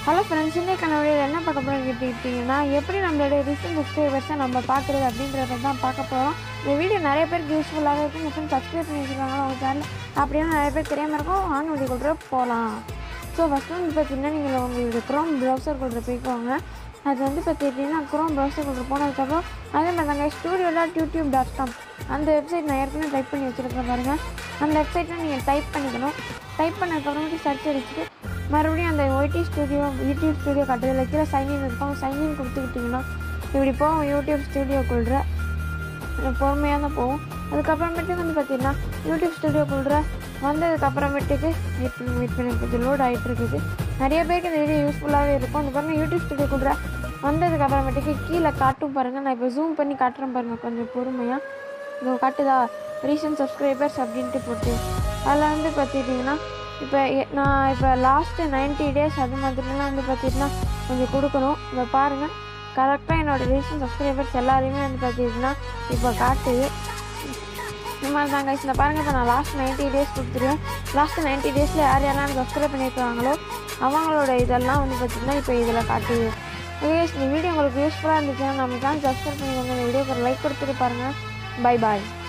Hello friends இன்னைக்கான வீடியோவில் என்ன பார்க்க போகிறோம் கேட்டுக்கிட்டிங்கன்னா எப்படி நம்மளுடைய ரீசன்ட் சப்ஸ்கிரைபர்ஸை நம்ம பார்க்குறது அப்படின்றத தான் பார்க்க போகிறோம் இந்த வீடியோ நிறைய பேருக்கு யூஸ்ஃபுல்லாக இருக்கும் உங்கள் ஃப்ரெண்ட்ஸ் சப்ஸ்கிரைப் பண்ணி வச்சுருக்காங்க உங்கள் சேனல் அப்படின்னா நிறைய பேர் தெரியாமல் இருக்கும் ஆன் வீடியோ கூட போகலாம் ஸோ ஃபஸ்ட் வந்து பார்த்தீங்கன்னா நீங்கள் உங்களுடைய க்ரோம் ப்ரௌசர் கூட போய்க்கோங்க அது வந்து பார்த்துக்கிட்டிங்கன்னா க்ரோம் ப்ரௌசர் கூட போனதுக்கப்புறம் அதே மாதிரி தாங்க studio dot YouTube dot com அந்த வெப்சைட் நான் ஏற்கனவே டைப் பண்ணி வச்சுருக்கேன் பாருங்கள் அந்த வெப்சைட்டில் நீங்கள் டைப் பண்ணிக்கணும் டைப் பண்ணதுக்கப்புறமேட்டு சர்ச் அடிச்சுட்டு மறுபடியும் அந்த ஒய்டி ஸ்டுடியோ யூடியூப் ஸ்டுடியோ கட்டுறதுல கீழே சைன்இன் இருக்கும் சைன்இன் கொடுத்துக்கிட்டிங்கன்னா இப்படி போகும் யூடியூப் ஸ்டுடியோக்குள்ள பொறுமையாக தான் போகும் அதுக்கப்புறமேட்டு வந்து பார்த்தீங்கன்னா யூடியூப் ஸ்டுடியோக்குள்ள வந்ததுக்கப்புறமேட்டுக்கு வெயிட் பண்ணி வெயிட் பண்ணி கொஞ்சம் லோட் ஆகிட்டு இருக்குது நிறைய பேருக்கு இந்த வீடியோ யூஸ்ஃபுல்லாகவே இருக்கும் அந்த பாருங்கள் யூடியூப் ஸ்டுடியோக்குள்ள வந்ததுக்கப்புறமேட்டுக்கு கீழே காட்டும் பாருங்கள் நான் இப்போ ஜூம் பண்ணி காட்டுறேன் பாருங்கள் கொஞ்சம் பொறுமையாக இதோ காட்டுதா ரீசன்ட் சப்ஸ்கிரைபர்ஸ் அப்படின்ட்டு போட்டு அதில் வந்து பார்த்துக்கிட்டிங்கன்னா இப்போ எ- நான் இப்போ லாஸ்ட்டு 90 டேஸ் அது மாதிரிலாம் வந்து பார்த்திங்கன்னா கொஞ்சம் கொடுக்கணும் இப்போ பாருங்கள் கரெக்டாக என்னோடய ரீசன்ட் சப்ஸ்கிரைபர்ஸ் எல்லாரையுமே வந்து பார்த்திங்கன்னா இப்போ காட்டுது இந்த மாதிரி தான் guys. இந்த பாருங்கள் இப்போ நான் லாஸ்ட் 90 டேஸ் கொடுத்துருவேன் லாஸ்ட் 90 டேஸில் யார் யாரெல்லாம் சப்ஸ்கிரைப் பண்ணியிருக்காங்களோ அவங்களோட இதெல்லாம் வந்து பார்த்திங்கன்னா இப்போ இதில் காட்டுது ஓகே இந்த வீடியோ உங்களுக்கு யூஸ்ஃபுல்லாக இருந்துச்சுன்னா நம்ம சேனல் சப்ஸ்கிரைப் பண்ணிக்கோங்க இந்த வீடியோக்கு ஒரு லைக் கொடுத்துட்டு பாருங்கள் பை பாய்